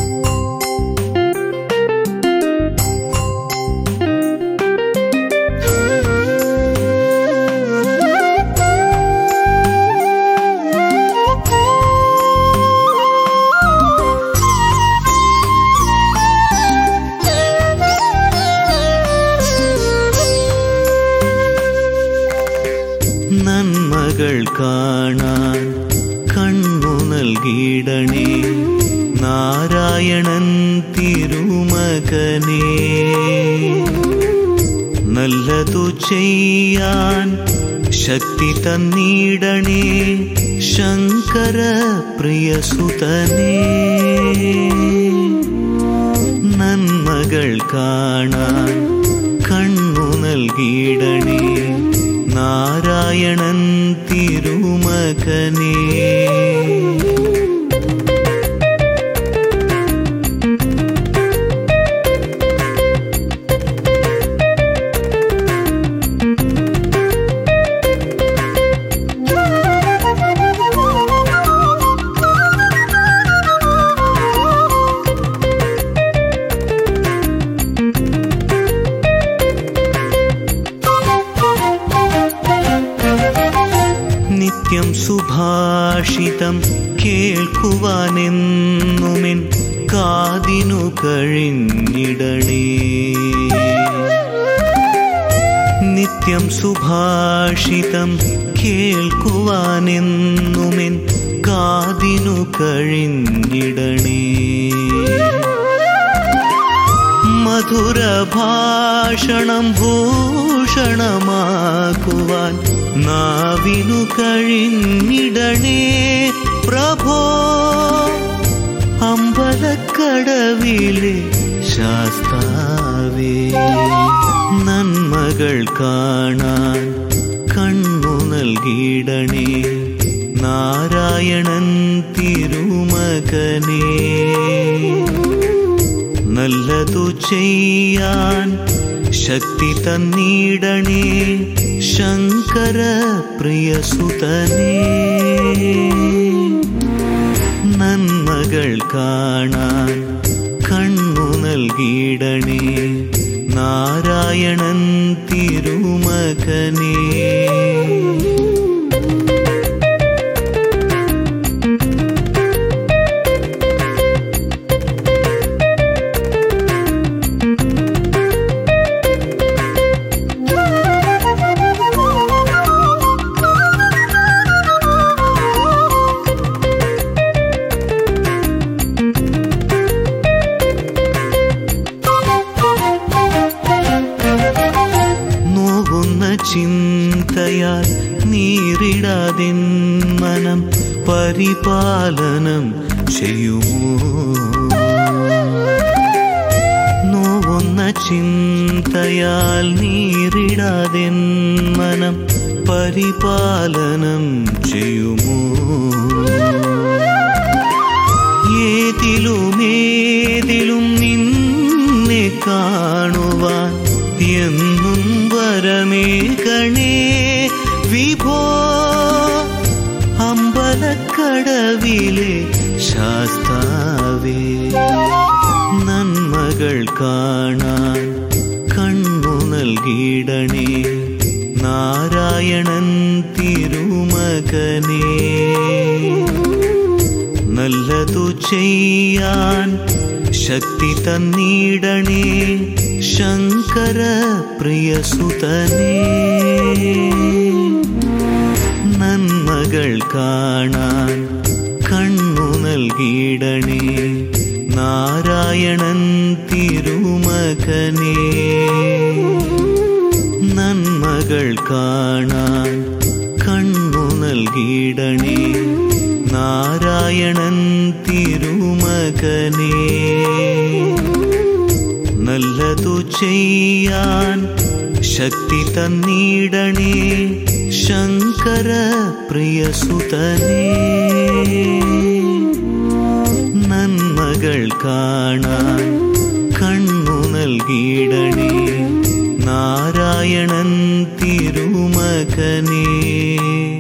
നന്മകൾ കാണാൻ കണ്ണു നൽകിയിടണേ നാരായണൻ തിരുമകനേ നല്ലതു ചെയ്യാൻ ശക്തി തന്നിടണേ ശങ്കര പ്രിയസുതനേ നന്മകൾ കാണാൻ കണ്ണു നൽകിയിടണേ നാരായണൻ തിരുമകനേ നിത്യം സുഭാഷിതം കേൾക്കുവാനെന്നുമെൻ കാതിനു കഴിഞ്ഞിടണേ നിത്യം സുഭാഷിതം കേൾക്കുവാനെന്നുമെൻ കാതിനു കഴിഞ്ഞിടണേ മധുരഭാഷണം ഭൂഷണമാക്കുവാൻ നാവിനു കഴിഞ്ഞിടണേ പ്രഭോ അമ്പലക്കടവിലെ ശാസ്താവേ നന്മകൾ കാണാൻ കണ്ണു നൽകിയിടണേ നാരായണൻ തിരുമകനേ നല്ലതു ചെയ്യാൻ ശക്തി തന്നിടണേ ശങ്കര പ്രിയസുതനേ നന്മകൾ കാണാൻ കണ്ണു നൽകിയിടണേ നാരായണൻ തിരുമകനേ നോവുന്ന ചിന്തയാൽ നീറിടാതെ മനം പരിപാലനം ചെയ്യുമോ നോവുന്ന ചിന്തയാൽ നീറിടാതെ മനം പരിപാലനം ചെയ്യുമോ ഏതിലുമേതിലും നിന്നെ കാണുവാൻ എന്നും വരമേ ഗണേ വിഭോ അമ്പലക്കടവിലെ ശാസ്താവേ നന്മകൾ കാണാൻ കണ്ണു നൽകിയിടണേ നാരായണൻ തിരുമകനേ നല്ലതു ചെയ്യാൻ ശക്തി തന്നിടണേ ശങ്കര പ്രിയസുതനേ നന്മകൾ കാണാൻ കണ്ണു നൽകിയിടണേ നാരായണൻ തിരുമകനേ നന്മകൾ കാണാൻ കണ്ണു നൽകിയിടണേ നാരായണൻ തിരുമകനേ നല്ലതു ചെയ്യാൻ ശക്തി തന്നിടണേ ശങ്കര പ്രിയസുതനേ നന്മകൾ കാണാൻ കണ്ണു നൽകിയിടണേ നാരായണൻ തിരുമകനേ